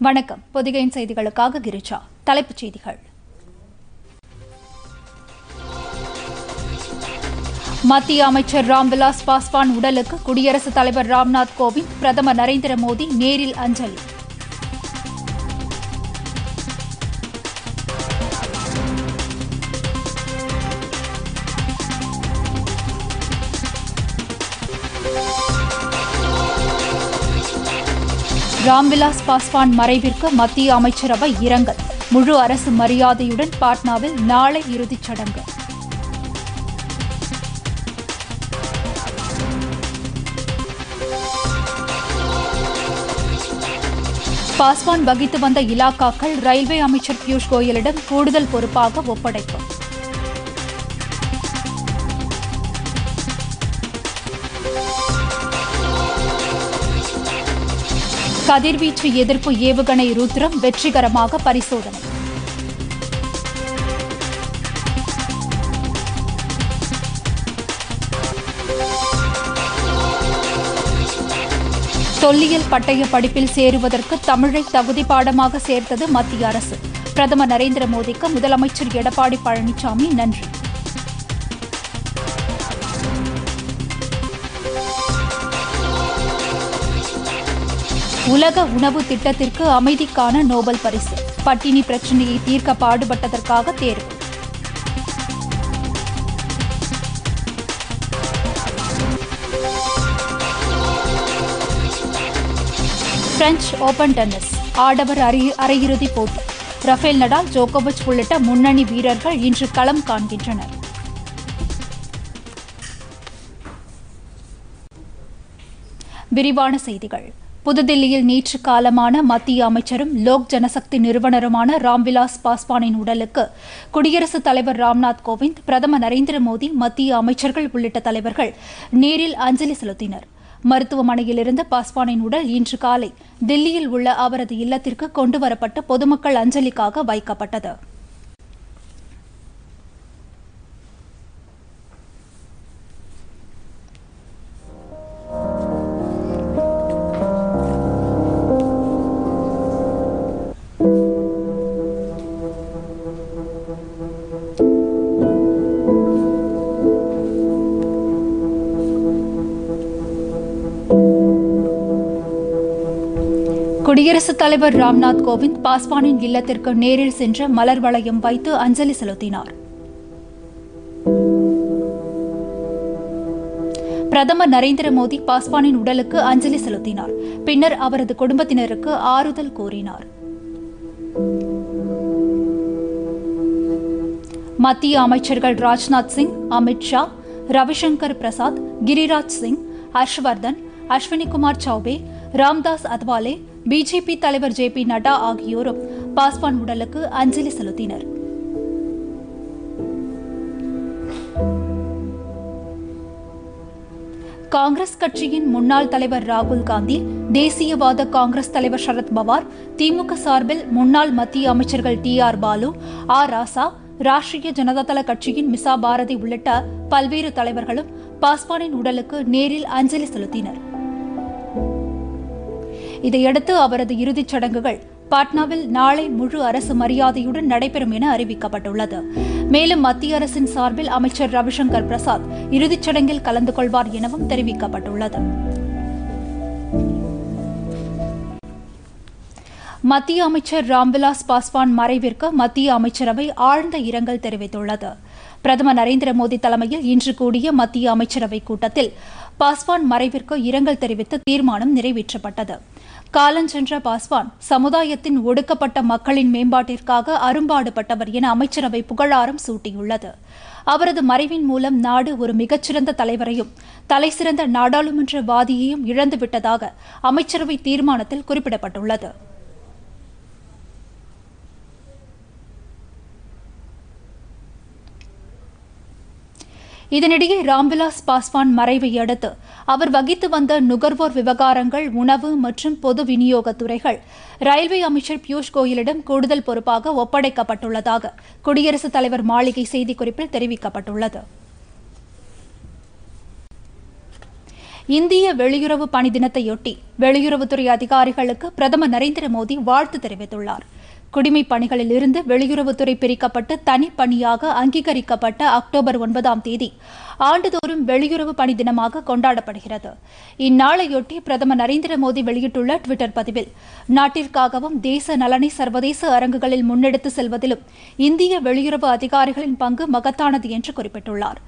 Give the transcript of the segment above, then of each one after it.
வணக்கம் பொதிகையின் செய்திகளுக்காக கிரிஜா தலைப்புச் செய்திகள் மத்திய அமைச்சர் ராம்விலாஸ் பாஸ்வான் உடலுக்கு குடியரசுத் தலைவர் ராம்நாத் கோவிந்த் பிரதமர் நரேந்திர மோடி நேரில் அஞ்சலி ராம்விலாஸ் பாஸ்வான் மறைவிற்கு மத்திய அமைச்சரவை இரங்கல் முழு அரசு மரியாதையுடன் பாட்னாவில் நாளை இறுதிச் சடங்கு பாஸ்வான் வகித்து வந்த இலாக்காக்கள் ரயில்வே அமைச்சர் பியூஷ் கோயலிடம் கூடுதல் பொறுப்பாக ஒப்படைப்பு கதிர்வீச்சு எதிர்ப்பு ஏவுகணை ருத்ரம் வெற்றிகரமாக பரிசோதனை தொல்லியல் பட்டய படிப்பில் சேருவதற்கு தமிழை தகுதி பாடமாக சேர்த்தது மத்திய அரசு பிரதமர் நரேந்திர மோடிக்கு முதலமைச்சர் எடப்பாடி பழனிசாமி நன்றி உலக உணவு திட்டத்திற்கு அமைதிக்கான நோபல் பரிசு பட்டினி பிரச்சினையை தீர்க்க பாடுபட்டதற்காக தேர்வு பிரெஞ்சு ஓபன் டென்னிஸ் ஆடவர் அரை- அரையிறுதிப் போட்டி ரஃபேல் நடால் ஜோகோவிச் உள்ளிட்ட முன்னணி வீரர்கள் இன்று களம் காண்கின்றனர் விரிவான செய்திகள் புதுதில்லியில் நேற்று காலமான மத்திய அமைச்சரும் லோக் ஜனசக்தி நிறுவனருமான ராம்விலாஸ் பாஸ்வானின் உடலுக்கு குடியரசுத் தலைவர் ராம்நாத் கோவிந்த் பிரதமர் நரேந்திர மோடி மத்திய அமைச்சர்கள் உள்ளிட்ட தலைவர்கள் நேரில் அஞ்சலி செலுத்தினர் மருத்துவமனையிலிருந்து பாஸ்வானின் உடல் இன்று காலை தில்லியில் உள்ள அவரது இல்லத்திற்கு கொண்டுவரப்பட்டு பொதுமக்கள் அஞ்சலிக்காக வைக்கப்பட்டது குடியரசுத் தலைவர் ராம்நாத் கோவிந்த் பாஸ்வானின் இல்லத்திற்கு நேரில் சென்று மலர் வளையம் வைத்து அஞ்சலி செலுத்தினார் பிரதமர் நரேந்திர மோடி பாஸ்வானின் உடலுக்கு அஞ்சலி செலுத்தினார் பின்னர் அவரது குடும்பத்தினருக்கு ஆறுதல் கூறினார் மத்திய அமைச்சர்கள் ராஜ்நாத் சிங் அமித் ஷா ரவிசங்கர் பிரசாத் கிரிராஜ் சிங் ஹர்ஷ்வர்தன் அஸ்வினிகுமார் சௌபே ராம்தாஸ் அத்வாலே பிஜேபி தலைவர் ஜே பி நட்டா ஆகியோரும் பாஸ்வான் உடலுக்கு அஞ்சலி செலுத்தினர் காங்கிரஸ் கட்சியின் முன்னாள் தலைவர் ராகுல் காந்தி தேசியவாத காங்கிரஸ் தலைவர் சரத் பவார் திமுக சார்பில் முன்னாள் மத்திய அமைச்சர்கள் T R Baalu R Raja Rashtriya Janata Dal கட்சியின் மிசா பாரதி உள்ளிட்ட பல்வேறு தலைவர்களும் பாஸ்வானின் உடலுக்கு நேரில் அஞ்சலி செலுத்தினர் இதையடுத்து அவரது இறுதிச் சடங்குகள் பாட்னாவில் நாளை முழு அரசு மரியாதையுடன் நடைபெறும் என அறிவிக்கப்பட்டுள்ளது மேலும் மத்திய அரசின் சார்பில் அமைச்சர் ரவிசங்கர் பிரசாத் இறுதிச் சடங்கில் கலந்து கொள்வார் எனவும் தெரிவிக்கப்பட்டுள்ளது மத்திய அமைச்சர் ராம்விலாஸ் பாஸ்வான் மறைவிற்கு மத்திய அமைச்சரவை ஆழ்ந்த இரங்கல் தெரிவித்துள்ளது பிரதமர் நரேந்திர மோடி தலைமையில் இன்று கூடிய மத்திய அமைச்சரவை கூட்டத்தில் பாஸ்வான் மறைவிற்கு இரங்கல் தெரிவித்து தீர்மானம் நிறைவேற்றப்பட்டது காலஞ்சென்ற பாஸ்வான் சமுதாயத்தின் ஒடுக்கப்பட்ட மக்களின் மேம்பாட்டிற்காக அரும்பாடுபட்டவர் என அமைச்சரவை புகழாரம் சூட்டியுள்ளது அவரது மறைவின் மூலம் நாடு ஒரு மிகச்சிறந்த தலைவரையும் தலைசிறந்த நாடாளுமன்றவாதியையும் இழந்துவிட்டதாக அமைச்சரவை தீர்மானத்தில் குறிப்பிடப்பட்டுள்ளது இதனிடையே ராம்விலாஸ் பாஸ்வான் மறைவை அடுத்து அவர் வகித்து வந்த நுகர்வோர் விவகாரங்கள் உணவு மற்றும் பொது விநியோகத் துறைகள் ரயில்வே அமைச்சர் பியூஷ் கோயலிடம் கூடுதல் பொறுப்பாக ஒப்படைக்கப்பட்டுள்ளதாக குடியரசுத் தலைவர் மாளிகை செய்திக்குறிப்பில் தெரிவிக்கப்பட்டுள்ளது இந்திய வெளியுறவு பணி தினத்தையொட்டி வெளியுறவுத்துறை அதிகாரிகளுக்கு பிரதமர் நரேந்திர மோடி வாழ்த்து தெரிவித்துள்ளார் குடிமைப் பணிகளில் இருந்து வெளியுறவுத்துறை பிரிக்கப்பட்டு தனிப்பணியாக அங்கீகரிக்கப்பட்ட அக்டோபர் ஒன்பதாம் தேதி ஆண்டுதோறும் வெளியுறவு பணி தினமாக கொண்டாடப்படுகிறது இந்நாளையொட்டி பிரதமர் நரேந்திர மோடி வெளியிட்டுள்ள டுவிட்டர் பதிவில் நாட்டிற்காகவும் தேச நலனை சர்வதேச அரங்குகளில் முன்னெடுத்து செல்வதிலும் இந்திய வெளியுறவு அதிகாரிகளின் பங்கு மகத்தானது என்று குறிப்பிட்டுள்ளார்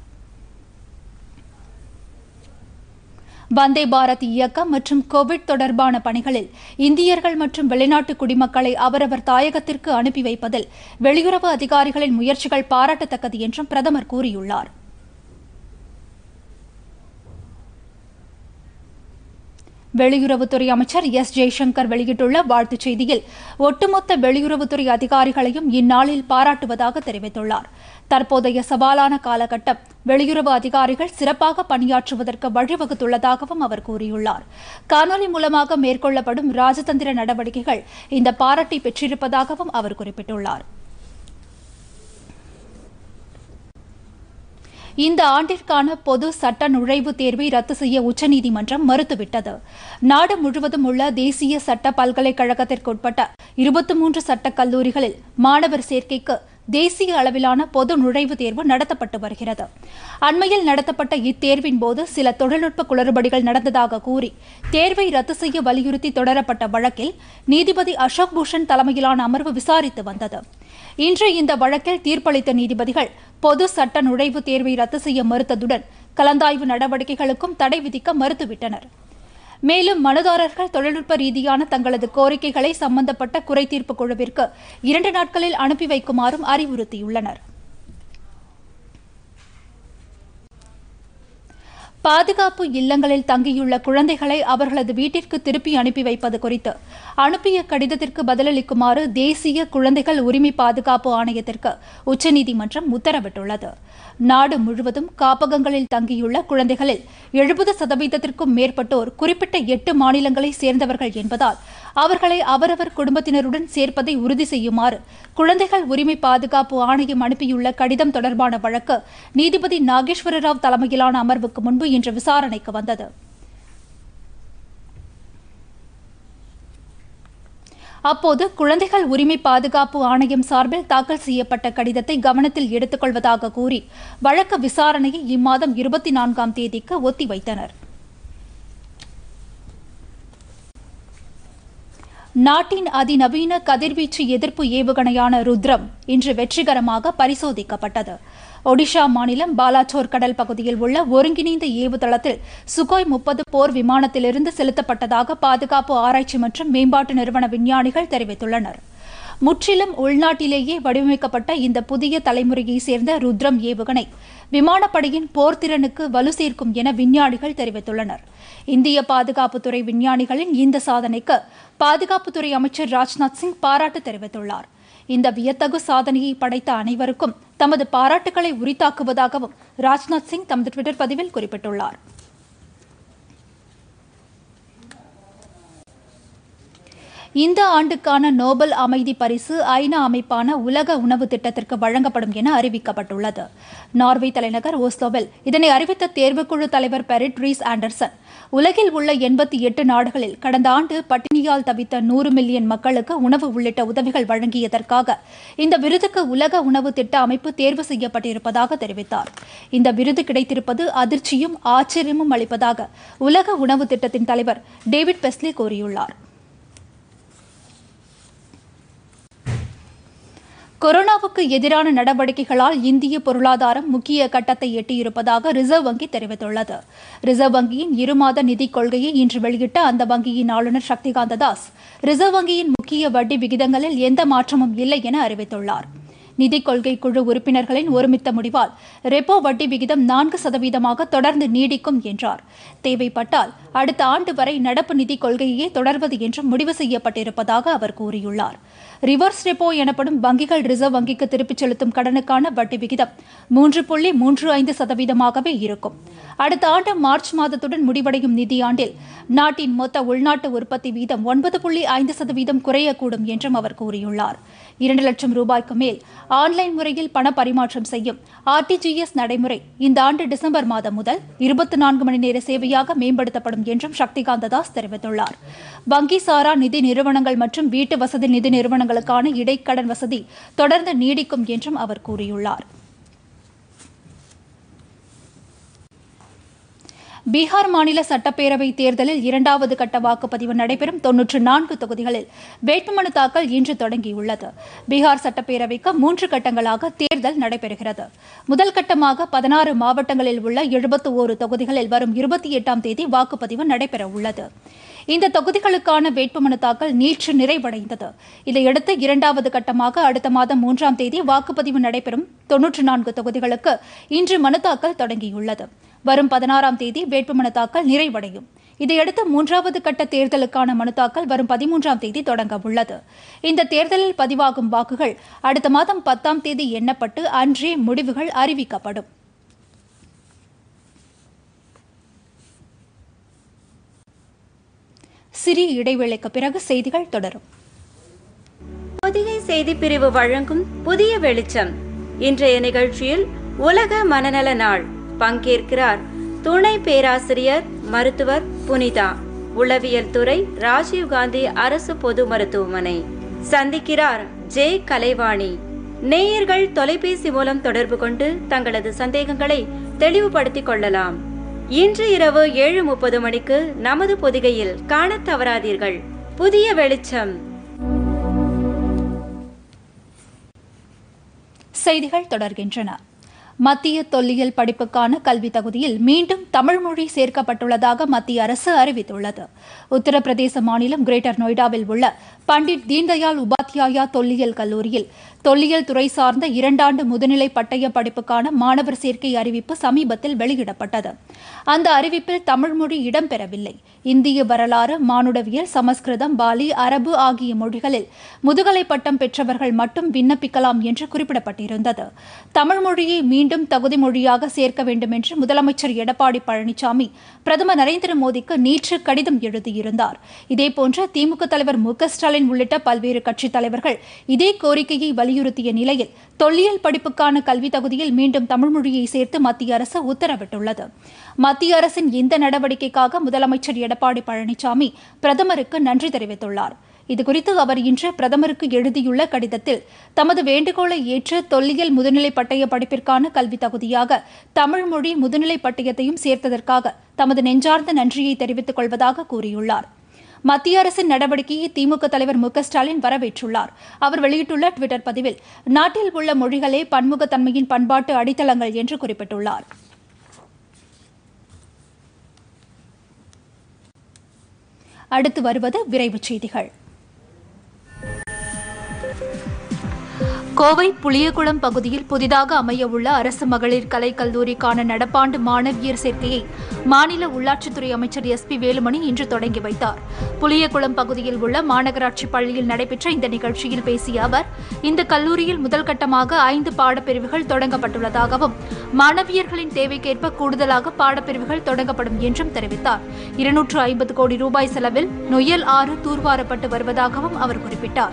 வந்தே பாரத் இயக்கம் மற்றும் கோவிட் தொடர்பான பணிகளில் இந்தியர்கள் மற்றும் வெளிநாட்டு குடிமக்களை அவரவர் தாயகத்திற்கு அனுப்பி வைப்பதில் வெளியுறவு அதிகாரிகளின் முயற்சிகள் பாராட்டத்தக்கது என்றும் பிரதமர் கூறியுள்ளார் வெளியுறவுத்துறை அமைச்சர் எஸ் ஜெய்சங்கர் வெளியிட்டுள்ள வாழ்த்துச் செய்தியில் ஒட்டுமொத்த வெளியுறவுத்துறை அதிகாரிகளையும் இந்நாளில் பாராட்டுவதாக தெரிவித்துள்ளார் தற்போதைய சவாலான காலகட்டம் வெளியுறவு அதிகாரிகள் சிறப்பாக பணியாற்றுவதற்கு வழிவகுத்துள்ளதாகவும் அவர் கூறியுள்ளார் காணொலி மூலமாக மேற்கொள்ளப்படும் ராஜதந்திர நடவடிக்கைகள் இந்த பாராட்டை பெற்றிருப்பதாகவும் அவர் குறிப்பிட்டுள்ளார் இந்த ஆண்டிற்கான பொது சட்ட நுழைவுத் தேர்வை ரத்து செய்ய உச்சநீதிமன்றம் மறுத்துவிட்டது நாடு முழுவதும் உள்ள தேசிய சட்ட பல்கலைக்கழகத்திற்குட்பட்ட இருபத்தி மூன்று சட்டக் கல்லூரிகளில் மாணவர் சேர்க்கைக்கு தேசிய அளவிலான பொது நுழைவுத் தேர்வு நடத்தப்பட்டு வருகிறது அண்மையில் நடத்தப்பட்ட இத்தேர்வின் போது சில தொழில்நுட்ப குளறுபடிகள் நடந்ததாக கூறி தேர்வை ரத்து செய்ய வலியுறுத்தி தொடரப்பட்ட வழக்கில் நீதிபதி அசோக் பூஷன் தலைமையிலான அமர்வு விசாரித்து வந்தது இன்று இந்த வழக்கில் தீர்ப்பளித்த நீதிபதிகள் பொது சட்ட நுழைவுத் தேர்வை ரத்து செய்ய மறுத்ததுடன் கலந்தாய்வு நடவடிக்கைகளுக்கும் தடை விதிக்க மறுத்துவிட்டனர் மேலும் மனுதாரர்கள் தொழில்நுட்ப ரீதியான தங்களது கோரிக்கைகளை சம்பந்தப்பட்ட குறைதீர்ப்பு குழுவிற்கு இரண்டு நாட்களில் அனுப்பி வைக்குமாறும் அறிவுறுத்தியுள்ளனர் பாதுகாப்பு இல்லங்களில் தங்கியுள்ள குழந்தைகளை அவர்களது வீட்டிற்கு திருப்பி அனுப்பி வைப்பது குறித்து அனுப்பிய கடிதத்திற்கு பதிலளிக்குமாறு தேசிய குழந்தைகள் உரிமை பாதுகாப்பு ஆணையத்திற்கு உச்சநீதிமன்றம் உத்தரவிட்டுள்ளது நாடு முழுவதும் காப்பகங்களில் தங்கியுள்ள குழந்தைகளில் எழுபது சதவீதத்திற்கும் மேற்பட்டோர் குறிப்பிட்ட எட்டு மாநிலங்களை சேர்ந்தவர்கள் என்பதால் அவர்களை அவரவர் குடும்பத்தினருடன் சேர்ப்பதை உறுதி செய்யுமாறு குழந்தைகள் உரிமை பாதுகாப்பு ஆணையம் அனுப்பியுள்ள கடிதம் தொடர்பான வழக்கு நீதிபதி நாகேஸ்வர ராவ் தலைமையிலான அமர்வுக்கு முன்பு இன்று விசாரணைக்கு வந்தது அப்போது குழந்தைகள் உரிமை பாதுகாப்பு ஆணையம் சார்பில் தாக்கல் செய்யப்பட்ட கடிதத்தை கவனத்தில் எடுத்துக்கொள்வதாக கூறி வழக்கு விசாரணையை இம்மாதம் இருபத்தி நான்காம் தேதிக்கு ஒத்திவைத்தனர் நாட்டின் அதிநவீன கதிர்வீச்சு எதிர்ப்பு ஏவுகணையான ருத்ரம் இன்று வெற்றிகரமாக பரிசோதிக்கப்பட்டது ஒடிஷா மாநிலம் பாலாச்சோர் கடல் பகுதியில் உள்ள ஒருங்கிணைந்த ஏவுதளத்தில் சுகோய் முப்பது போர் விமானத்திலிருந்து செலுத்தப்பட்டதாக பாதுகாப்பு ஆராய்ச்சி மற்றும் மேம்பாட்டு நிறுவன விஞ்ஞானிகள் தெரிவித்துள்ளனர் முற்றிலும் உள்நாட்டிலேயே வடிவமைக்கப்பட்ட இந்த புதிய தலைமுறையை சேர்ந்த ருத்ரம் ஏவுகணை விமானப்படையின் போர்த்திறனுக்கு வலு சேர்க்கும் என விஞ்ஞானிகள் தெரிவித்துள்ளனர் இந்திய பாதுகாப்புத்துறை விஞ்ஞானிகளின் இந்த சாதனைக்கு பாதுகாப்புத்துறை அமைச்சர் ராஜ்நாத் சிங் பாராட்டு தெரிவித்துள்ளார் இந்த வியத்தகு சாதனையை படைத்த அனைவருக்கும் தமது பாராட்டுகளை உரித்தாக்குவதாகவும் ராஜ்நாத் சிங் தமது டுவிட்டர் பதிவில் குறிப்பிட்டுள்ளார் இந்த ஆண்டுக்கான நோபல் அமைதி பரிசு ஐநா அமைப்பான உலக உணவு திட்டத்திற்கு வழங்கப்படும் என அறிவிக்கப்பட்டுள்ளது நார்வே தலைநகர் ஓஸ்லோவில் இதனை அறிவித்த தேர்வுக்குழு தலைவர் பெரிட் ரீஸ் ஆண்டர்சன் உலகில் உள்ள எண்பத்தி எட்டு நாடுகளில் கடந்த ஆண்டு பட்டினியால் தவித்த நூறு மில்லியன் மக்களுக்கு உணவு உள்ளிட்ட உதவிகள் வழங்கியதற்காக இந்த விருதுக்கு உலக உணவு திட்ட அமைப்பு தேர்வு செய்யப்பட்டிருப்பதாக தெரிவித்தார் இந்த விருது கிடைத்திருப்பது அதிர்ச்சியும் ஆச்சரியமும் அளிப்பதாக உலக உணவு திட்டத்தின் தலைவர் டேவிட் பெஸ்லி கூறியுள்ளார் கொரோனாவுக்கு எதிரான நடவடிக்கைகளால் இந்திய பொருளாதாரம் முக்கிய கட்டத்தை எட்டியிருப்பதாக ரிசர்வ் வங்கி தெரிவித்துள்ளது ரிசர்வ் வங்கியின் இருமாத நிதிக் கொள்கையை இன்று வெளியிட்ட அந்த வங்கியின் ஆளுநர் சக்திகாந்த தாஸ் ரிசர்வ் வங்கியின் முக்கிய வட்டி விகிதங்களில் எந்த மாற்றமும் இல்லை என அறிவித்துள்ளார் நிதிக் கொள்கை குழு உறுப்பினர்களின் ஒருமித்த முடிவால் ரெப்போ வட்டி விகிதம் நான்கு சதவீதமாக தொடர்ந்து நீடிக்கும் என்றார் தேவைப்பட்டால் அடுத்த ஆண்டு வரை நடப்பு நிதிக் கொள்கையே தொடர்வது என்றும் முடிவு செய்யப்பட்டிருப்பதாக அவர் கூறியுள்ளார் ரிவர்ஸ் ரெப்போ எனப்படும் வங்கிகள் ரிசர்வ் வங்கிக்கு திருப்பிச் செலுத்தும் கடனுக்கான வட்டி விகிதம் மூன்று புள்ளி மூன்று ஐந்து சதவீதமாகவே இருக்கும் அடுத்த ஆண்டு மார்ச் மாதத்துடன் முடிவடையும் நிதியாண்டில் நாட்டின் மொத்த உள்நாட்டு உற்பத்தி வீதம் ஒன்பது புள்ளி ஐந்து சதவீதம் குறையக்கூடும் என்றும் அவர் கூறியுள்ளார் இரண்டு லட்சம் ரூபாய்க்கு மேல் ஆன்லைன் முறையில் பண பரிமாற்றம் செய்யும் ஆர்டிஜிஎஸ் நடைமுறை இந்த ஆண்டு டிசம்பர் மாதம் முதல் இருபத்தி நான்கு மணி நேர சேவையாக மேம்படுத்தப்படும் என்றும் சக்திகாந்த தாஸ் தெரிவித்துள்ளார் வங்கி சாரா நிதி நிறுவனங்கள் மற்றும் வீட்டு வசதி நிதி நிறுவனங்களுக்கான இடைக்கடன் வசதி தொடர்ந்து நீடிக்கும் என்றும் அவர் கூறியுள்ளார் பீகார் மாநில சட்டப்பேரவை தேர்தலில் இரண்டாவது கட்ட வாக்குப்பதிவு நடைபெறும் தொன்னூற்று நான்கு தொகுதிகளில் வேட்புமனு தாக்கல் இன்று தொடங்கியுள்ளது பீகார் சட்டப்பேரவைக்கு மூன்று கட்டங்களாக தேர்தல் நடைபெறுகிறது முதல் கட்டமாக பதினாறு மாவட்டங்களில் உள்ள எழுபத்து ஓரு தொகுதிகளில் வரும் இருபத்தி எட்டாம் தேதி வாக்குப்பதிவு நடைபெற உள்ளது இந்த தொகுதிகளுக்கான வேட்புமனு தாக்கல் நேற்று நிறைவடைந்தது இதையடுத்து இரண்டாவது கட்டமாக அடுத்த மாதம் மூன்றாம் தேதி வாக்குப்பதிவு நடைபெறும் தொன்னூற்று நான்கு தொகுதிகளுக்கு இன்று மனு தாக்கல் தொடங்கியுள்ளது வரும் பதினாறாம் தேதி வேட்புமனு தாக்கல் நிறைவடையும் இதையடுத்து மூன்றாவது கட்ட தேர்தலுக்கான மனு தாக்கல் வரும் பதிமூன்றாம் தேதி தொடங்க உள்ளது இந்த தேர்தலில் பதிவாகும் வாக்குகள் அடுத்த மாதம் பத்தாம் தேதி எண்ணப்பட்டு அன்றே முடிவுகள் அறிவிக்கப்படும் சிறிய இடைவேளைக்கு பிறகு செய்திகள் தொடரும் பொதிகை செய்தி பிரிவு வழங்கும் புதிய வெளிச்சம் இன்றைய நிகழ்ச்சியில் உலக மனநல நாள் பங்கேற்கிறார் துணை பேராசிரியர் மருத்துவர் புனிதா உளவியல் துறை ராஜீவ்காந்தி அரசு பொது மருத்துவமனை சந்திக்கிறார் ஜே கலைவாணி நேயர்கள் தொலைபேசி மூலம் தொடர்பு கொண்டு தங்களது சந்தேகங்களை தெளிவுபடுத்திக் கொள்ளலாம் இன்று இரவு ஏழு முப்பது மணிக்கு நமது பொதிகையில் காணத் தவறாதீர்கள் புதிய வெளிச்சம் செய்திகள் தொடர்கின்றன மத்திய தொல்லியல் படிப்புக்கான கல்வி தகுதியில் மீண்டும் தமிழ் மொழி சேர்க்கப்பட்டுள்ளதாக மத்திய அரசு அறிவித்துள்ளது உத்தரப்பிரதேச மாநிலம் கிரேட்டர் நொய்டாவில் உள்ள பண்டிட் தீன்தயாள் உபாத்யாயா தொல்லியல் கல்லூரியில் தொல்லியல் துறை சார்ந்த இரண்டாண்டு முதுநிலை பட்டய படிப்புக்கான மாணவர் சேர்க்கை அறிவிப்பு சமீபத்தில் வெளியிடப்பட்டது அந்த அறிவிப்பில் தமிழ் மொழி இடம்பெறவில்லை இந்திய வரலாறு மானுடவியல் சமஸ்கிருதம் பாலி அரபு ஆகிய மொழிகளில் முதுகலை பட்டம் பெற்றவர்கள் மட்டும் விண்ணப்பிக்கலாம் என்று குறிப்பிடப்பட்டிருந்தது தமிழ் மொழியை மீண்டும் தகுதி மொழியாக சேர்க்க வேண்டும் என்று முதலமைச்சர் எடப்பாடி பழனிசாமி பிரதமர் நரேந்திர மோடிக்கு நேற்று கடிதம் எழுதியிருந்தார் இதேபோன்று திமுக தலைவர் மு க ஸ்டாலின் உள்ளிட்ட பல்வேறு கட்சித் தலைவர்கள் இதே கோரிக்கையை வலியுறுத்திய நிலையில் தொல்லியல் படிப்புக்கான கல்வி தகுதியில் மீண்டும் தமிழ் மொழியை சேர்த்து மத்திய அரசு உத்தரவிட்டுள்ளது மத்திய அரசின் இந்த நடவடிக்கைக்காக முதலமைச்சர் எடப்பாடி பழனிசாமி பிரதமருக்கு நன்றி தெரிவித்துள்ளார் இதுகுறித்து அவர் இன்று பிரதமருக்கு எழுதியுள்ள கடிதத்தில் தமது வேண்டுகோளை ஏற்று தொல்லியல் முதுநிலை பட்டய படிப்பிற்கான கல்வி தகுதியாக தமிழ் மொழி முதுநிலை பட்டயத்தையும் சேர்த்ததற்காக தமது நெஞ்சார்ந்த நன்றியை தெரிவித்துக் கொள்வதாக கூறியுள்ளார் மத்திய அரசின் நடவடிக்கையை திமுக தலைவர் மு க ஸ்டாலின் வரவேற்றுள்ளார் அவர் வெளியிட்டுள்ள டுவிட்டர் பதிவில் நாட்டில் உள்ள மொழிகளே பன்முகத்தன்மையின் பண்பாட்டு அடித்தளங்கள் என்று குறிப்பிட்டுள்ளார் அடுத்து வருவது விரைவுச் செய்திகள் கோவை புளியகுளம் பகுதியில் புதிதாக அமையவுள்ள அரசு மகளிர் கலைக் கல்லூரிக்கான நடப்பாண்டு மாணவியர் சேர்க்கையை மாநில உள்ளாட்சித்துறை அமைச்சர் எஸ் பி வேலுமணி இன்று தொடங்கி வைத்தார் புளியகுளம் பகுதியில் உள்ள மாநகராட்சி பள்ளியில் நடைபெற்ற இந்த நிகழ்ச்சியில் பேசிய அவர் இந்த கல்லூரியில் முதல் கட்டமாக ஐந்து பாடப்பிரிவுகள் தொடங்கப்பட்டுள்ளதாகவும் மாணவியர்களின் தேவைக்கேற்ப கூடுதலாக பாடப்பிரிவுகள் தொடங்கப்படும் என்றும் தெரிவித்தார் இருநூற்று ஐம்பது கோடி ரூபாய் செலவில் நொய்யல் ஆறு தூர்வாரப்பட்டு வருவதாகவும் அவர் குறிப்பிட்டார்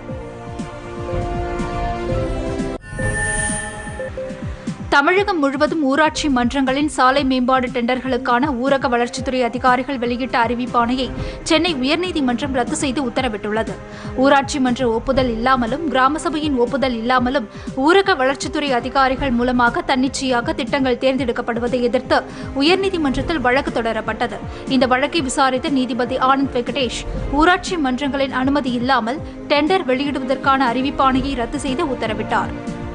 தமிழகம் முழுவதும் ஊராட்சி மன்றங்களின் சாலை மேம்பாடு டெண்டர்களுக்கான ஊரக வளர்ச்சித்துறை அதிகாரிகள் வெளியிட்ட அறிவிப்பாணையை சென்னை உயர்நீதிமன்றம் ரத்து செய்து உத்தரவிட்டுள்ளது ஊராட்சி மன்ற ஒப்புதல் இல்லாமலும் கிராம சபையின் ஒப்புதல் இல்லாமலும் ஊரக வளர்ச்சித்துறை அதிகாரிகள் மூலமாக தன்னிச்சையாக திட்டங்கள் தேர்ந்தெடுக்கப்படுவதை எதிர்த்து உயர்நீதிமன்றத்தில் வழக்கு தொடரப்பட்டது இந்த வழக்கை விசாரித்த நீதிபதி ஆனந்த் வெங்கடேஷ் ஊராட்சி மன்றங்களின் அனுமதி இல்லாமல் டெண்டர் வெளியிடுவதற்கான அறிவிப்பாணையை ரத்து செய்து உத்தரவிட்டார்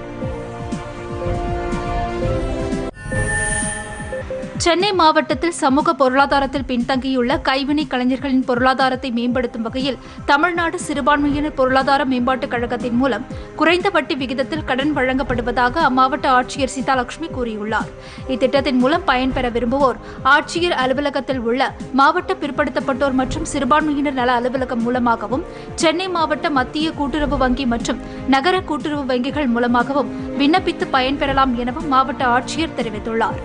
சென்னை மாவட்டத்தில் சமூக பொருளாதாரத்தில் பின்தங்கியுள்ள கைவினை கலைஞர்களின் பொருளாதாரத்தை மேம்படுத்தும் வகையில் தமிழ்நாடு சிறுபான்மையினர் பொருளாதார மேம்பாட்டுக் கழகத்தின் மூலம் குறைந்த வட்டி விகிதத்தில் கடன் வழங்கப்படுவதாக அம்மாவட்ட ஆட்சியர் சீதாலட்சுமி கூறியுள்ளார் இத்திட்டத்தின் மூலம் பயன்பெற விரும்புவோர் ஆட்சியர் அலுவலகத்தில் உள்ள மாவட்ட பிற்படுத்தப்பட்டோர் மற்றும் சிறுபான்மையினர் நல அலுவலகம் மூலமாகவும் சென்னை மாவட்ட மத்திய கூட்டுறவு வங்கி மற்றும் நகர கூட்டுறவு வங்கிகள் மூலமாகவும் விண்ணப்பித்து பயன்பெறலாம் எனவும் மாவட்ட ஆட்சியர் தெரிவித்துள்ளார்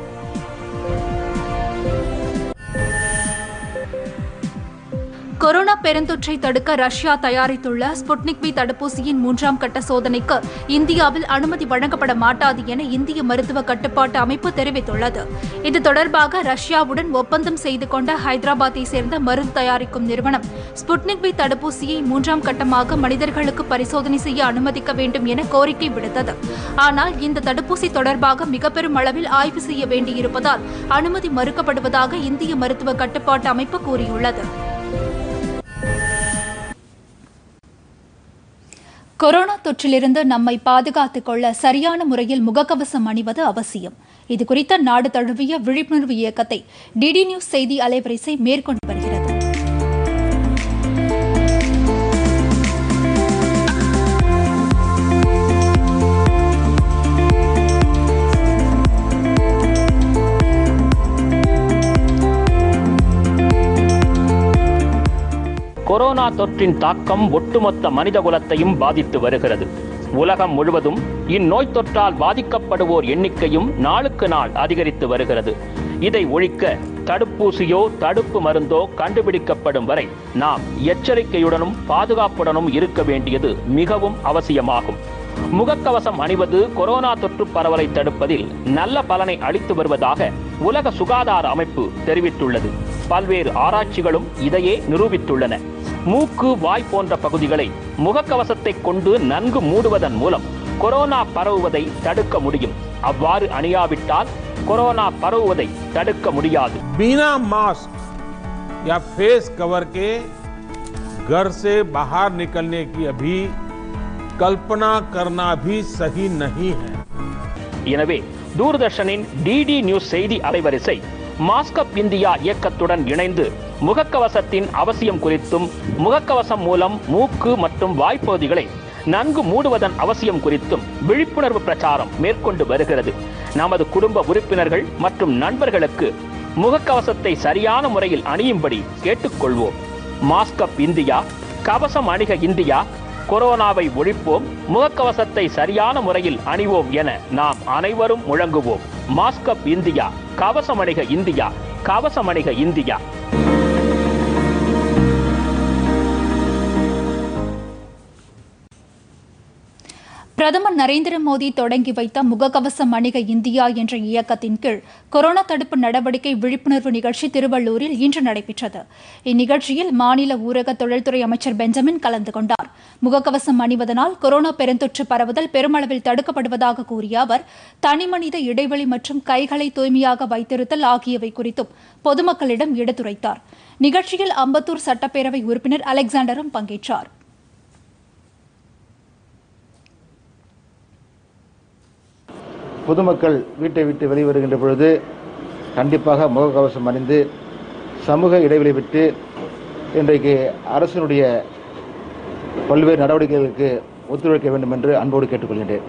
கொரோனா பெருந்தொற்றை தடுக்க ரஷ்யா தயாரித்துள்ள ஸ்புட்னிக் வி தடுப்பூசியின் மூன்றாம் கட்ட சோதனைக்கு இந்தியாவில் அனுமதி வழங்கப்பட மாட்டாது என இந்திய மருத்துவ கட்டுப்பாட்டு அமைப்பு தெரிவித்துள்ளது இது தொடர்பாக ரஷ்யாவுடன் ஒப்பந்தம் செய்து கொண்ட ஹைதராபாத்தை சேர்ந்த மருந்து தயாரிக்கும் நிறுவனம் ஸ்புட்னிக் வி தடுப்பூசியை மூன்றாம் கட்டமாக மனிதர்களுக்கு பரிசோதனை செய்ய அனுமதிக்க வேண்டும் என கோரிக்கை விடுத்தது ஆனால் இந்த தடுப்பூசி தொடர்பாக மிக பெரும் அளவில் ஆய்வு செய்ய வேண்டியிருப்பதால் அனுமதி மறுக்கப்படுவதாக இந்திய மருத்துவ கட்டுப்பாட்டு அமைப்பு கூறியுள்ளது கொரோனா தொற்றிலிருந்து நம்மை பாதுகாத்துக் கொள்ள சரியான முறையில் முகக்கவசம் அணிவது அவசியம் இதுகுறித்த நாடு தழுவிய விழிப்புணர்வு இயக்கத்தை டிடி நியூஸ் செய்தி அலைவரிசை மேற்கொண்டு வருகிறது கொரோனா தொற்றின் தாக்கம் ஒட்டுமொத்த மனிதகுலத்தையும் பாதித்து வருகிறது உலகம் முழுவதும் இந்நோய் தொற்றால் பாதிக்கப்படுவோர் எண்ணிக்கையும் நாளுக்கு நாள் அதிகரித்து வருகிறது இதை ஒழிக்க தடுப்பூசியோ தடுப்பு மருந்தோ கண்டுபிடிக்கப்படும் வரை நாம் எச்சரிக்கையுடனும் பாதுகாப்புடனும் இருக்க வேண்டியது மிகவும் அவசியமாகும் முகக்கவசம் அணிவது கொரோனா தொற்று பரவலை தடுப்பதில் நல்ல பலனை அளித்து வருவதாக உலக சுகாதார அமைப்பு தெரிவித்துள்ளது பல்வேறு ஆராய்ச்சிகளும் இதையே நிரூபித்துள்ளன மூக்கு வாய் போன்ற பகுதிகளை முகக்கவசத்தை கொண்டு நன்கு மூடுவதன் மூலம் கொரோனா பரவுவதை தடுக்க முடியும் அவ்வாறு அணியாவிட்டால் கொரோனா பரவுவதை தடுக்க முடியாது बिना मास्क या फेस कवर के घर से बाहर निकलने की अभी कल्पना करना भी सही नहीं है எனவே தூர்தர்ஷனின் டிடி நியூஸ் செய்தி அலைவரிசை மாஸ்கப் இந்தியா இயக்கத்துடன் இணைந்து முகக்கவசத்தின் அவசியம் குறித்தும் முகக்கவசம் மூலம் மூக்கு மற்றும் வாய்ப்பகுதிகளை நன்கு மூடுவதன் அவசியம் குறித்தும் விழிப்புணர்வு பிரச்சாரம் மேற்கொண்டு வருகிறது நமது குடும்ப உறுப்பினர்கள் மற்றும் நண்பர்களுக்கு முகக்கவசத்தை சரியான முறையில் அணியும்படி கேட்டுக்கொள்வோம் மாஸ்கப் இந்தியா கவசம் அணிக இந்தியா கொரோனாவை ஒழிப்போம் முகக்கவசத்தை சரியான முறையில் அணிவோம் என நாம் அனைவரும் முழங்குவோம் மாஸ்கப் இந்தியா கவசம் அணிக இந்தியா கவசம் அணிக இந்தியா பிரதமர் நரேந்திர மோடி தொடங்கி வைத்த முகக்கவசம் அணிக இந்தியா என்ற இயக்கத்தின் கீழ் கொரோனா தடுப்பு நடவடிக்கை விழிப்புணர்வு நிகழ்ச்சி திருவள்ளூரில் இன்று நடைபெற்றது இந்நிகழ்ச்சியில் மாநில ஊரக தொழில்துறை அமைச்சர் பெஞ்சமின் கலந்து கொண்டார் முகக்கவசம் அணிவதனால் கொரோனா பெருந்தொற்று பரவுதல் பெருமளவில் தடுக்கப்படுவதாக கூறிய அவர் தனிமனித இடைவெளி மற்றும் கைகளை தூய்மையாக வைத்திருத்தல் ஆகியவை குறித்தும் பொதுமக்களிடம் எடுத்துரைத்தார் நிகழ்ச்சியில் அம்பத்தூர் சட்டப்பேரவை உறுப்பினர் அலெக்சாண்டரும் பங்கேற்றார் பொதுமக்கள் வீட்டை விட்டு வெளிவருகின்ற பொழுது கண்டிப்பாக முகக்கவசம் அணிந்து சமூக இடைவெளி விட்டு இன்றைக்கு அரசினுடைய பல்வேறு நடவடிக்கைகளுக்கு ஒத்துழைக்க வேண்டும் என்று அன்போடு கேட்டுக்கொள்கின்றேன்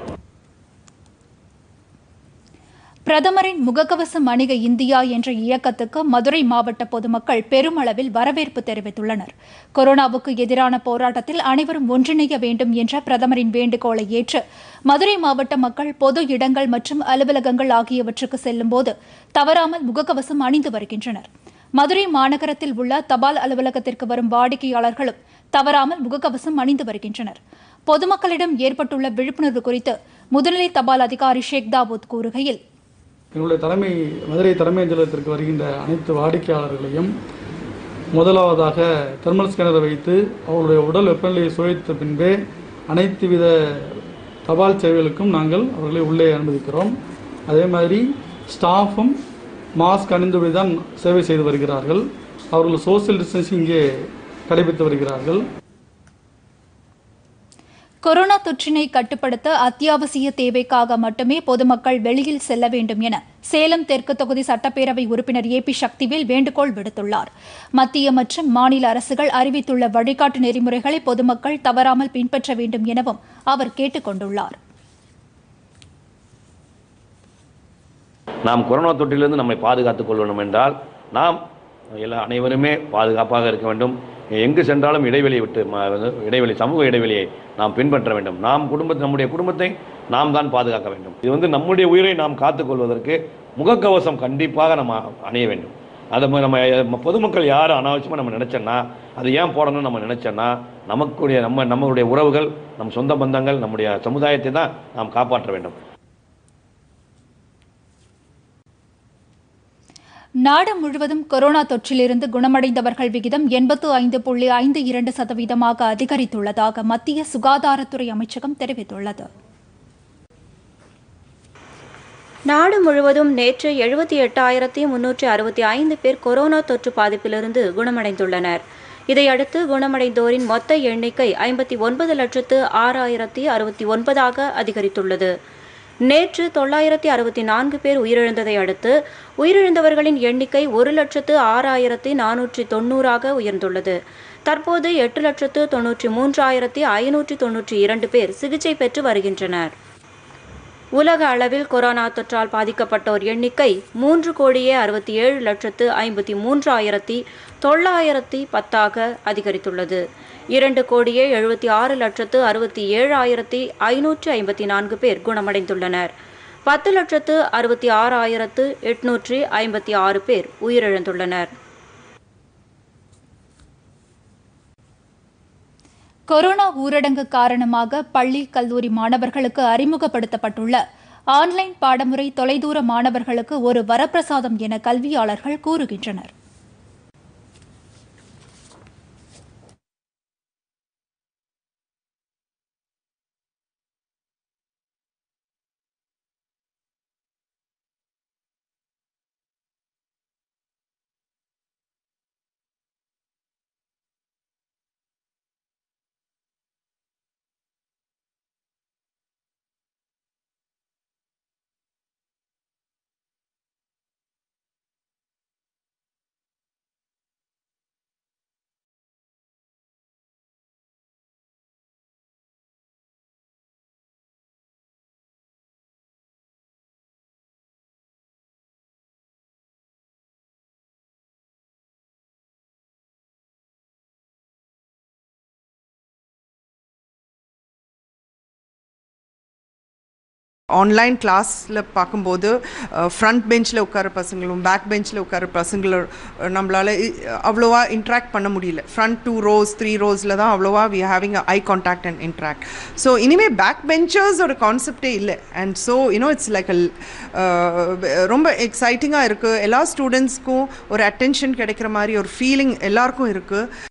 பிரதமரின் முகக்கவசம் அணிக இந்தியா என்ற இயக்கத்துக்கு மதுரை மாவட்ட பொதுமக்கள் பெருமளவில் வரவேற்பு தெரிவித்துள்ளனர் கொரோனாவுக்கு எதிரான போராட்டத்தில் அனைவரும் ஒன்றிணைய வேண்டும் என்ற பிரதமரின் வேண்டுகோளை ஏற்று மதுரை மாவட்ட மக்கள் பொது இடங்கள் மற்றும் அலுவலகங்கள் ஆகியவற்றுக்கு செல்லும்போது தவறாமல் முகக்கவசம் அணிந்து வருகின்றனர் மதுரை மாநகரத்தில் உள்ள தபால் அலுவலகத்திற்கு வரும் வாடிக்கையாளர்களும் தவறாமல் முகக்கவசம் அணிந்து வருகின்றனர் பொதுமக்களிடம் ஏற்பட்டுள்ள விழிப்புணர்வு குறித்து முதுநிலை தபால் அதிகாரி ஷேக் தாவூத் கூறுகையில் எங்களுடைய தலைமை மதுரை தலைமை அஞ்சலகத்திற்கு வருகின்ற அனைத்து வாடிக்கையாளர்களையும் முதலாவதாக தெர்மல் ஸ்கேனரை வைத்து அவர்களுடைய உடல் வெப்பநிலையை சோதித்த பின்பே அனைத்து வித தபால் சேவைகளுக்கும் நாங்கள் அவர்களை உள்ளே அனுமதிக்கிறோம் அதே மாதிரி ஸ்டாஃபும் மாஸ்க் அணிந்தபடி தான் சேவை செய்து வருகிறார்கள் அவர்கள் சோசியல் டிஸ்டன்சிங் இங்கே கடைபிடித்து வருகிறார்கள் கொரோனா தொற்றினை கட்டுப்படுத்த அத்தியாவசிய தேவைக்காக மட்டுமே பொதுமக்கள் வெளியில் செல்ல வேண்டும் என சேலம் தெற்கு தொகுதி சட்டப்பேரவை உறுப்பினர் ஏ பி சக்திவேல் வேண்டுகோள் விடுத்துள்ளார் மத்திய மற்றும் மாநில அரசுகள் அறிவித்துள்ள வழிகாட்டு நெறிமுறைகளை பொதுமக்கள் தவறாமல் பின்பற்ற வேண்டும் எனவும் அவர் கேட்டுக் கொண்டுள்ளார் நாம் கொரோனா தொற்றிலிருந்து நம்மை பாதுகாத்துக் கொள்ளணும் என்றால் நாம் எல்லா அனைவருமே பாதுகாப்பாக இருக்க வேண்டும் எங்கு சென்றாலும் இடைவெளியை விட்டு ம- வந்து இடைவெளி சமூக இடைவெளியை நாம் பின்பற்ற வேண்டும் நாம் குடும்பத்தை நம்முடைய குடும்பத்தை நாம் தான் பாதுகாக்க வேண்டும் இது வந்து நம்முடைய உயிரை நாம் காத்துக்கொள்வதற்கு முகக்கவசம் கண்டிப்பாக நம்ம அணிய வேண்டும் அதை ம- நம்ம பொதுமக்கள் யாரும் அனாவசியமாக நம்ம நினைச்சோன்னா அது ஏன் போடணும்னு நம்ம நினைச்சோன்னா நமக்குடைய நம்ம நம்மளுடைய உறவுகள் நம் சொந்த பந்தங்கள் நம்முடைய சமுதாயத்தை தான் நாம் காப்பாற்ற வேண்டும் நாடு முழுவதும் கொரோனா தொற்றிலிருந்து குணமடைந்தவர்கள் விகிதம் எண்பத்து ஐந்து புள்ளி ஐந்து இரண்டு சதவீதமாக அதிகரித்துள்ளதாக மத்திய சுகாதாரத்துறை அமைச்சகம் தெரிவித்துள்ளது நாடு முழுவதும் நேற்று எழுபத்தி எட்டாயிரத்தி முன்னூற்றி அறுபத்தி ஐந்து பேர் கொரோனா தொற்று பாதிப்பிலிருந்து குணமடைந்துள்ளனர் இதையடுத்து குணமடைந்தோரின் மொத்த எண்ணிக்கை ஐம்பத்தி ஒன்பது லட்சத்து ஆறாயிரத்தி அறுபத்தி ஒன்பதாக அதிகரித்துள்ளது நேற்று தொள்ளாயிரத்தி அறுபத்தி நான்கு பேர் உயிரிழந்ததை அடுத்து உயிரிழந்தவர்களின் எண்ணிக்கை ஒரு லட்சத்து ஆறாயிரத்தி நானூற்றி தொண்ணூறாக உயர்ந்துள்ளது தற்போது எட்டு லட்சத்து தொன்னூற்றி மூன்றாயிரத்தி ஐநூற்றி தொன்னூற்றி இரண்டு பேர் சிகிச்சை பெற்று வருகின்றனர் உலக அளவில் கொரோனா தொற்றால் பாதிக்கப்பட்டோர் எண்ணிக்கை மூன்று கோடியே அறுபத்தி ஏழு லட்சத்து ஐம்பத்தி மூன்றாயிரத்தி தொள்ளாயிரத்தி பத்தாக அதிகரித்துள்ளது இரண்டு கோடியே எழுபத்தி ஆறு லட்சத்து அறுபத்தி ஏழாயிரத்தி ஐநூற்றி ஐம்பத்தி நான்கு பேர் குணமடைந்துள்ளனர் பத்து லட்சத்து அறுபத்தி ஆறாயிரத்து எட்நூற்றி ஐம்பத்தி ஆறு பேர் உயிரிழந்துள்ளனர் கொரோனா ஊரடங்கு காரணமாக பள்ளி கல்லூரி மாணவர்களுக்கு அறிமுகப்படுத்தப்பட்டுள்ள ஆன்லைன் பாடமுறை தொலைதூர மாணவர்களுக்கு ஒரு வரப்பிரசாதம் என கல்வியாளர்கள் கூறுகின்றனர் ஆன்லைன் கிளாஸில் பார்க்கும்போது ஃப்ரண்ட் பெஞ்சில் உட்கார பசங்களும் பேக் பெஞ்சில் உட்கார பசங்களும் நம்மளால் அவ்வளோவா இன்ட்ராக்ட் பண்ண முடியல ஃப்ரண்ட் டூ ரோஸ் த்ரீ ரோஸில் தான் அவ்வளோவா we having eye contact and interact so இனிமேல் பேக் பெஞ்சர்ஸோட கான்செப்டே இல்லை and so you know it's like ரொம்ப எக்ஸைட்டிங்காக இருக்குது எல்லா ஸ்டூடெண்ட்ஸ்க்கும் ஒரு அட்டென்ஷன் கிடைக்கிற மாதிரி ஒரு ஃபீலிங் எல்லாருக்கும் இருக்குது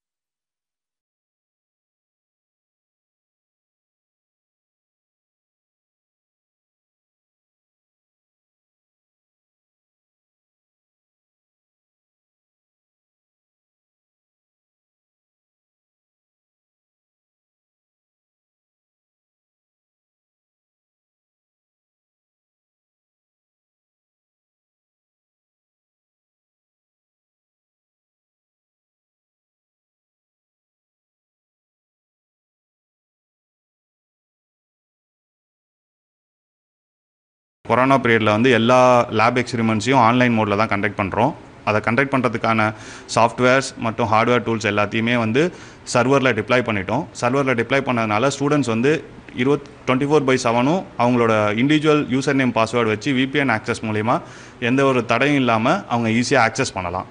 கொரோனா பீரியடில் வந்து எல்லா லேப் எக்ஸ்பெரிமெண்ட்ஸையும் ஆன்லைன் மோடில் தான் கண்டக்ட் பண்ணுறோம் அதை கண்டக்ட் பண்ணுறதுக்கான சாஃப்ட்வேர்ஸ் மற்றும் ஹார்ட்வேர் டூல்ஸ் எல்லாத்தையுமே வந்து சர்வரில் டிப்ளாய் பண்ணிட்டோம் சர்வரில் டிப்ளாய் பண்ணதுனால ஸ்டூடெண்ட்ஸ் வந்து இருபத் டுவெண்ட்டி ஃபோர் பை செவனும் அவங்களோட இண்டிவிஜுவல் யூசர் நேம் பாஸ்வேர்டு வச்சு விபிஎன் ஆக்சஸ் மூலிமா எந்த ஒரு தடையும் இல்லாமல் அவங்க ஈஸியாக ஆக்சஸ் பண்ணலாம்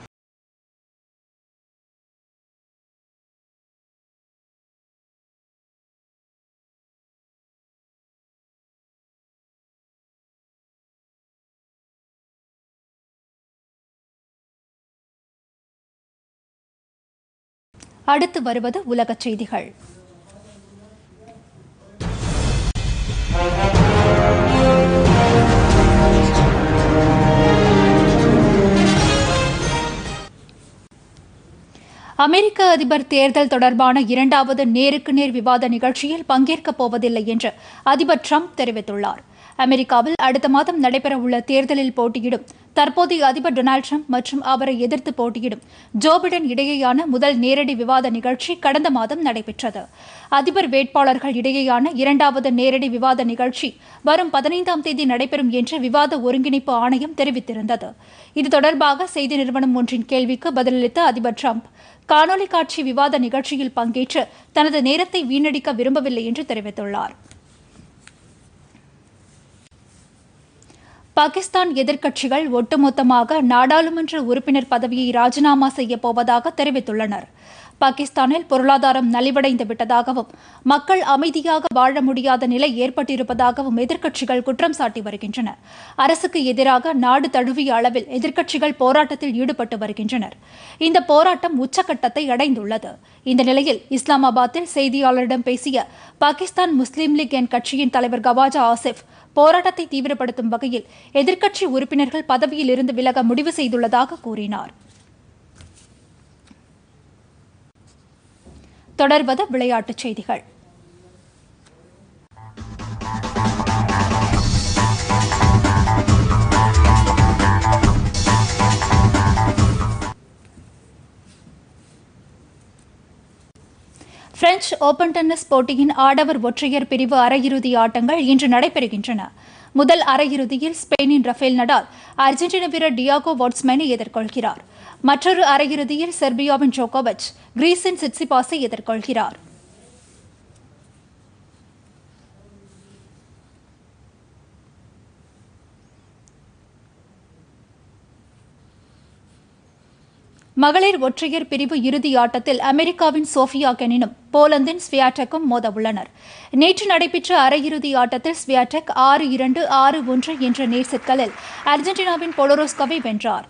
அடுத்து வருவது உலகச் செய்திகள் அமெரிக்க அதிபர் தேர்தல் தொடர்பான இரண்டாவது நேருக்கு நேர் விவாத நிகழ்ச்சியில் பங்கேற்கப் போவதில்லை என்று அதிபர் ட்ரம்ப் தெரிவித்துள்ளார் அமெரிக்காவில் அடுத்த மாதம் நடைபெறவுள்ள தேர்தலில் போட்டியிடும் தற்போதைய அதிபர் டொனால்டு ட்ரம்ப் மற்றும் அவரை எதிர்த்து போட்டியிடும் ஜோ பிடன் இடையேயான முதல் நேரடி விவாத நிகழ்ச்சி கடந்த மாதம் நடைபெற்றது அதிபர் வேட்பாளர்கள் இடையேயான இரண்டாவது நேரடி விவாத நிகழ்ச்சி வரும் பதினைந்தாம் தேதி நடைபெறும் என்று விவாத ஒருங்கிணைப்பு ஆணையம் தெரிவித்திருந்தது இது தொடர்பாக செய்தி நிறுவனம் ஒன்றின் கேள்விக்கு பதிலளித்த அதிபர் ட்ரம்ப் காணொலி காட்சி விவாத நிகழ்ச்சியில் பங்கேற்று தனது நேரத்தை வீணடிக்க விரும்பவில்லை என்று தெரிவித்துள்ளார் பாகிஸ்தான் எதிர்க்கட்சிகள் ஒட்டுமொத்தமாக நாடாளுமன்ற உறுப்பினர் பதவியை ராஜினாமா செய்யப் போவதாக தெரிவித்துள்ளனர் பாகிஸ்தானில் பொருளாதாரம் நலிவடைந்து விட்டதாகவும் மக்கள் அமைதியாக வாழ முடியாத நிலை ஏற்பட்டிருப்பதாகவும் எதிர்க்கட்சிகள் குற்றம் சாட்டி வருகின்றன அரசுக்கு எதிராக நாடு தழுவிய அளவில் எதிர்க்கட்சிகள் போராட்டத்தில் ஈடுபட்டு வருகின்றனர் இந்த போராட்டம் உச்சக்கட்டத்தை அடைந்துள்ளது இந்த நிலையில் இஸ்லாமாபாத்தில் செய்தியாளரிடம் பேசிய பாகிஸ்தான் முஸ்லீம் லீக் என் கட்சியின் தலைவர் கவாஜா ஆசிப் போராட்டத்தை தீவிரப்படுத்தும் வகையில் எதிர்க்கட்சி உறுப்பினர்கள் பதவியில் இருந்து விலக முடிவு செய்துள்ளதாக கூறினார் தொடர்வது விளையாட்டுச் செய்திகள் பிரெஞ்சு ஓபன் டென்னிஸ் போட்டியின் ஆடவர் ஒற்றையர் பிரிவு அரையிறுதி ஆட்டங்கள் இன்று நடைபெறுகின்றன முதல் அரையிறுதியில் ஸ்பெயினின் ரஃபேல் நடால் அர்ஜென்டினா வீரர் டியாகோ வாட்ஸ்மேனை எதிர்கொள்கிறார் மற்றொரு அரையிறுதியில் செர்பியாவின் ஜோகோவிச் கிரீஸின் சிட்சிபாஸை எதிர்கொள்கிறார் மகளிர் ஒற்றையர் பிரிவு இறுதி ஆட்டத்தில் அமெரிக்காவின் சோஃபியா கெனினும் போலந்தின் ஸ்வியாடெக்கும் மோதவுள்ளனர் நேற்று நடைபெற்ற அரையிறுதி ஆட்டத்தில் ஸ்வியாடெக் ஆறு இரண்டு ஆறு ஒன்று என்ற நேர் செட்களில் அர்ஜென்டினாவின் பொலோரோஸ்கோவை வென்றார்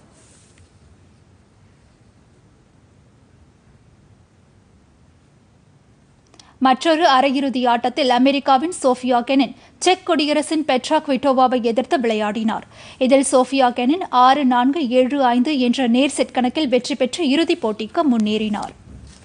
மற்றொரு அரையிறுதி ஆட்டத்தில் அமெரிக்காவின் சோஃபியா கெனின் செக் குடியரசின் பெட்ரா குவிட்டோவாவை எதிர்த்து விளையாடினார் இதில் சோஃபியா கெனின் ஆறு நான்கு ஏழு ஐந்து என்ற நேர் செட் கணக்கில் வெற்றி பெற்று இறுதிப் போட்டிக்கு முன்னேறினார்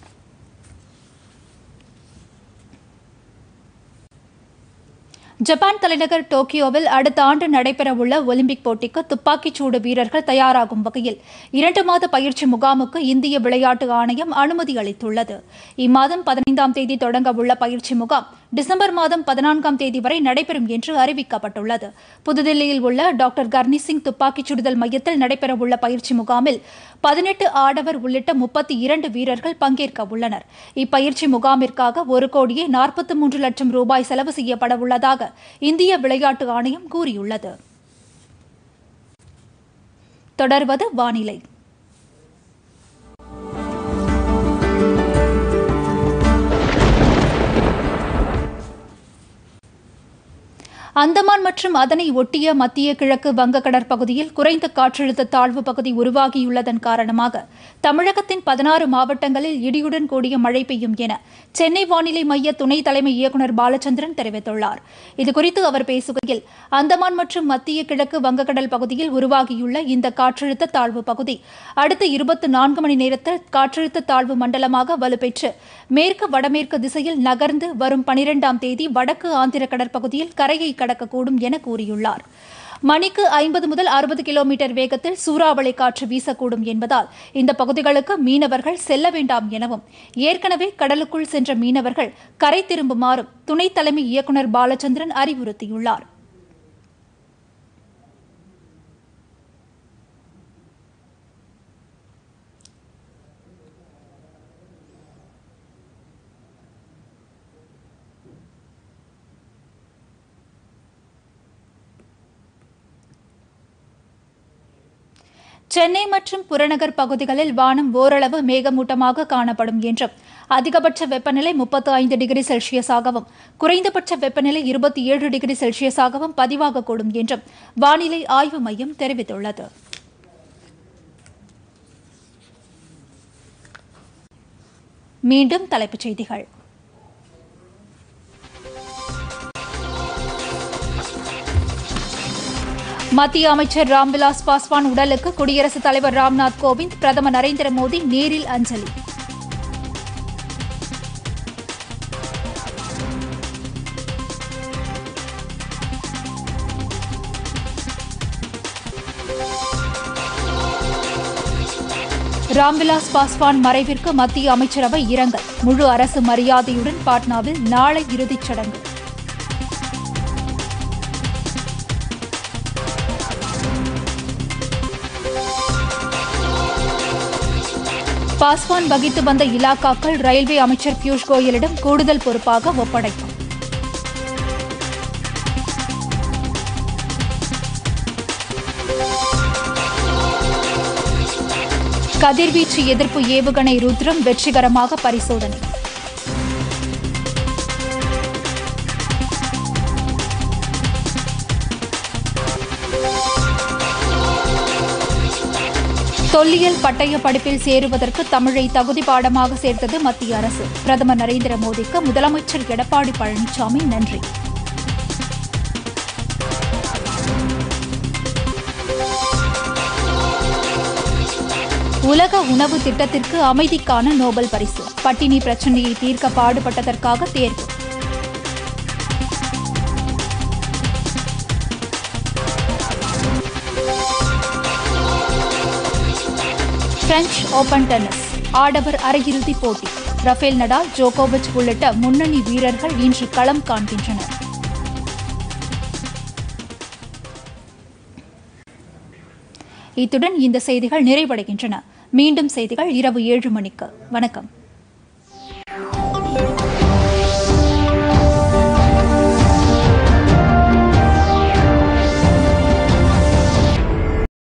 ஜப்பான் தலைநகர் டோக்கியோவில் அடுத்த ஆண்டு நடைபெறவுள்ள ஒலிம்பிக் போட்டிக்கு துப்பாக்கிச் சூடு வீரர்கள் தயாராகும் வகையில் இரண்டு மாத பயிற்சி முகாமுக்கு இந்திய விளையாட்டு ஆணையம் அனுமதி அளித்துள்ளது இம்மாதம் பதினைந்தாம் தேதி தொடங்க உள்ள பயிற்சி முகாம் டிசம்பர் மாதம் பதினான்காம் தேதி வரை நடைபெறும் என்று அறிவிக்கப்பட்டுள்ளது புதுதில்லியில் உள்ள டாக்டர் கர்னி சிங் துப்பாக்கிச் சுடுதல் மையத்தில் நடைபெறவுள்ள பயிற்சி முகாமில் பதினெட்டு ஆடவர் உள்ளிட்ட முப்பத்தி இரண்டு வீரர்கள் பங்கேற்க உள்ளனர் இப்பயிற்சி முகாமிற்காக ஒரு கோடியே நாற்பத்தி மூன்று லட்சம் ரூபாய் செலவு செய்யப்பட உள்ளதாக இந்திய விளையாட்டு ஆணையம் கூறியுள்ளது தொடர்வது வானிலை அந்தமான் மற்றும் அதனை ஒட்டிய மத்திய கிழக்கு வங்கக்கடற் பகுதியில் குறைந்த காற்றழுத்த தாழ்வு பகுதி உருவாகியுள்ளதன் காரணமாக தமிழகத்தின் பதினாறு மாவட்டங்களில் இடியுடன் கூடிய மழை பெய்யும் என சென்னை வானிலை மைய துணை தலைமை இயக்குநர் பாலச்சந்திரன் தெரிவித்துள்ளார் இதுகுறித்து அவர் பேசுகையில் அந்தமான் மற்றும் மத்திய கிழக்கு வங்கக்கடல் பகுதியில் உருவாகியுள்ள இந்த காற்றழுத்த தாழ்வு பகுதி அடுத்த இருபத்தி நான்கு மணி நேரத்தில் காற்றழுத்த தாழ்வு மண்டலமாக வலுப்பெற்று மேற்கு வடமேற்கு திசையில் நகர்ந்து வரும் பனிரெண்டாம் தேதி வடக்கு ஆந்திர கடற்பகுதியில் கரையை கடக்கக்கூடும் என கூறியுள்ளார் மணிக்கு ஐம்பது முதல் அறுபது கிலோமீட்டர் வேகத்தில் சூறாவளி காற்று வீசக்கூடும் என்பதால் இந்த பகுதிகளுக்கு மீனவர்கள் செல்ல வேண்டாம் எனவும் ஏற்கனவே கடலுக்குள் சென்ற மீனவர்கள் கரை திரும்புமாறும் துணைத் தலைமை இயக்குநர் பாலச்சந்திரன் அறிவுறுத்தியுள்ளார் சென்னை மற்றும் புறநகர் பகுதிகளில் வானம் ஓரளவு மேகமூட்டமாக காணப்படும் என்றும் அதிகபட்ச வெப்பநிலை முப்பத்து ஐந்து டிகிரி செல்சியஸாகவும் குறைந்தபட்ச வெப்பநிலை இருபத்தி ஏழு டிகிரி செல்சியஸாகவும் பதிவாகக்கூடும் என்றும் வானிலை ஆய்வு மையம் தெரிவித்துள்ளது மீண்டும் தலைப்புச் செய்திகள் மத்திய அமைச்சர் ராம்விலாஸ் பாஸ்வான் உடலுக்கு குடியரசுத் தலைவர் ராம்நாத் கோவிந்த் பிரதமர் நரேந்திர மோடி நேரில் அஞ்சலி ராம்விலாஸ் பாஸ்வான் மறைவிற்கு மத்திய அமைச்சரவை இரங்கல் முழு அரசு மரியாதையுடன் பாட்னாவில் நாளை இறுதிச் சடங்கு பாஸ்வான் வகித்து வந்த இலாக்காக்கள் ரயில்வே அமைச்சர் பியூஷ் கோயலிடம் கூடுதல் பொறுப்பாக ஒப்படைக்கும் கதிர்வீச்சு எதிர்ப்பு ஏவுகணை ருத்ரம் வெற்றிகரமாக பரிசோதனை தொல்லியல் பட்டய படிப்பில் சேருவதற்கு தமிழை தகுதி பாடமாக சேர்த்தது மத்திய அரசு பிரதமர் நரேந்திர மோடிக்கு முதலமைச்சர் எடப்பாடி பழனிசாமி நன்றி உலக உணவு திட்டத்திற்கு அமைதிக்கான நோபல் பரிசு பட்டினி பிரச்சனையை தீர்க்க பாடுபட்டதற்காக தேர்வு பிரெஞ்சு ஓபன் டென்னிஸ் ஆடவர் அரையிறுதிப் போட்டி ரஃபேல் நடால் ஜோகோவிச் உள்ளிட்ட முன்னணி வீரர்கள் இன்று களம் காண்கின்றனர் இத்துடன் இந்த செய்திகள் நிறைவடைகின்றன மீண்டும் செய்திகள் இரவு ஏழு மணிக்கு வணக்கம்